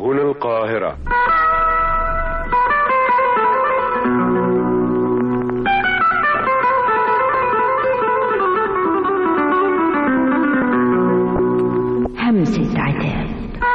هنا القاهرة همسة عتاب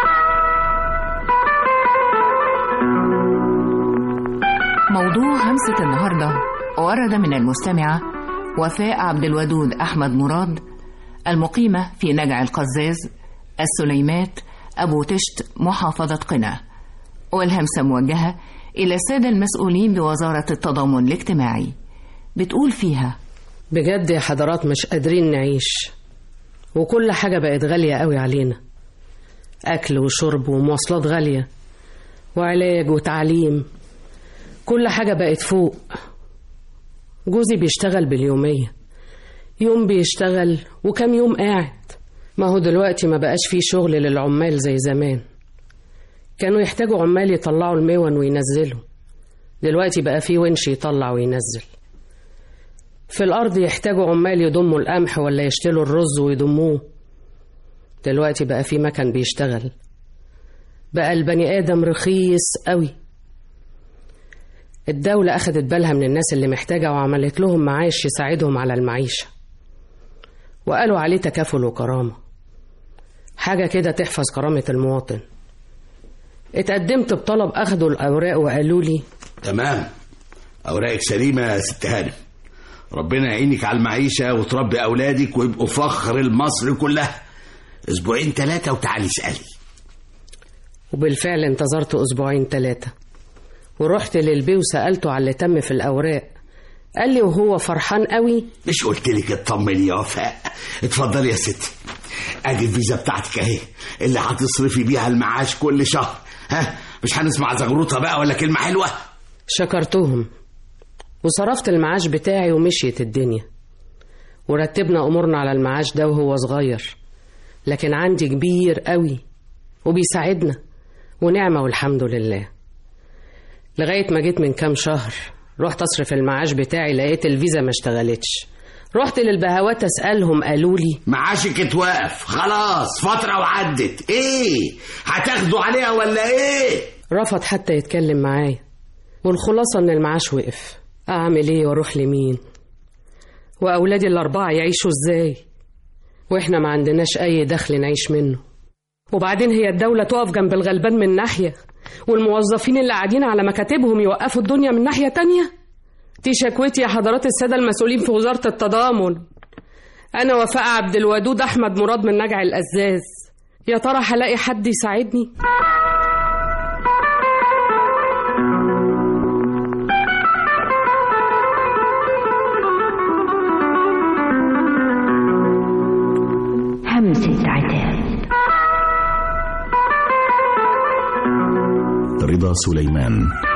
موضوع همسة النهاردة ورد من المستمعة وفاء عبد الودود أحمد مراد المقيمة في نجع القزاز السليمات أبو تشت محافظة قنا والهمسة موجهة إلى السادة المسؤولين بوزارة التضامن الاجتماعي بتقول فيها بجد يا حضرات مش قادرين نعيش وكل حاجة بقت غالية قوي علينا أكل وشرب ومواصلات غالية وعلاج وتعليم كل حاجة بقت فوق جوزي بيشتغل باليومية يوم بيشتغل وكم يوم قاعد ما هو دلوقتي ما بقاش فيه شغل للعمال زي زمان كانوا يحتاجوا عمال يطلعوا الميون وينزلوا دلوقتي بقى فيه ونش يطلع وينزل في الأرض يحتاجوا عمال يضموا القمح ولا يشتلوا الرز ويضموه دلوقتي بقى في مكن بيشتغل بقى البني آدم رخيص قوي الدولة أخدت بالها من الناس اللي محتاجة وعملت لهم معاش يساعدهم على المعيشة وقالوا عليه تكافل وكرامة حاجة كده تحفظ كرامة المواطن اتقدمت بطلب أخدوا الأوراق وقالوا لي تمام أوراقك سليمة يا ست هانم ربنا يعينك على المعيشة وتربي أولادك ويبقوا فخر المصر كلها أسبوعين ثلاثة وتعالي اسألي وبالفعل انتظرت أسبوعين ثلاثة ورحت للبي وسألته على اللي تم في الأوراق قال لي وهو فرحان قوي مش قلت لك اطمني يا وفاء اتفضلي يا ستي ادي الفيزا بتاعتك اهي اللي هتصرفي بيها المعاش كل شهر ها مش هنسمع زغروطه بقى ولا كلمه حلوه شكرتهم وصرفت المعاش بتاعي ومشيت الدنيا ورتبنا أمورنا على المعاش ده وهو صغير لكن عندي كبير قوي وبيساعدنا ونعمة والحمد لله لغاية ما جيت من كام شهر رحت أصرف المعاش بتاعي لقيت الفيزا ما اشتغلتش رحت للبهوات أسألهم قالوا لي معاشك اتوقف خلاص فتره وعدت ايه هتاخدوا عليها ولا ايه رفض حتى يتكلم معايا والخلاصة إن المعاش وقف أعمل إيه وأروح لمين وأولادي الأربعة يعيشوا إزاي وإحنا ما عندناش أي دخل نعيش منه وبعدين هي الدولة تقف جنب الغلبان من ناحية والموظفين اللي قاعدين على مكاتبهم يوقفوا الدنيا من ناحية تانية دي شكوتي يا حضرات السادة المسؤولين في وزارة التضامن أنا وفاء عبد الودود أحمد مراد من نجع الأزاز يا ترى هلاقي حد يساعدني همسة عتاب رضا سليمان